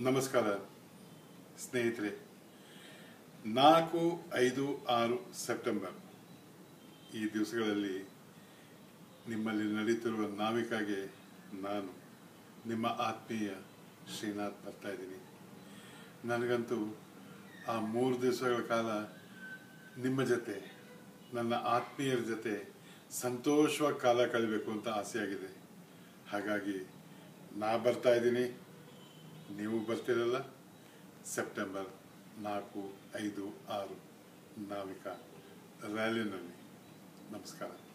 ನಮಸ್ಕಾರ ಸ್ನೇಹಿತರೆ ನಾಲ್ಕು ಐದು ಆರು ಸೆಪ್ಟೆಂಬರ್ ಈ ದಿವಸಗಳಲ್ಲಿ ನಿಮ್ಮಲ್ಲಿ ನಡೀತಿರುವ ನಾವಿಕಾಗೆ ನಾನು ನಿಮ್ಮ ಆತ್ಮೀಯ ಶ್ರೀನಾಥ್ ಬರ್ತಾ ಇದ್ದೀನಿ ನನಗಂತೂ ಆ ಮೂರು ದಿವಸಗಳ ಕಾಲ ನಿಮ್ಮ ಜೊತೆ ನನ್ನ ಆತ್ಮೀಯರ ಜೊತೆ ಸಂತೋಷವಾಗಿ ಕಾಲ ಕಳಿಬೇಕು ಅಂತ ಆಸೆಯಾಗಿದೆ ಹಾಗಾಗಿ ನಾ ಬರ್ತಾ ಇದ್ದೀನಿ ನೀವು ಬರ್ತೀರಲ್ಲ ಸೆಪ್ಟೆಂಬರ್ ನಾಲ್ಕು ಐದು ಆರು ನಾವಿಕ ರ್ಯಾಲಿನಲ್ಲಿ ನಮಸ್ಕಾರ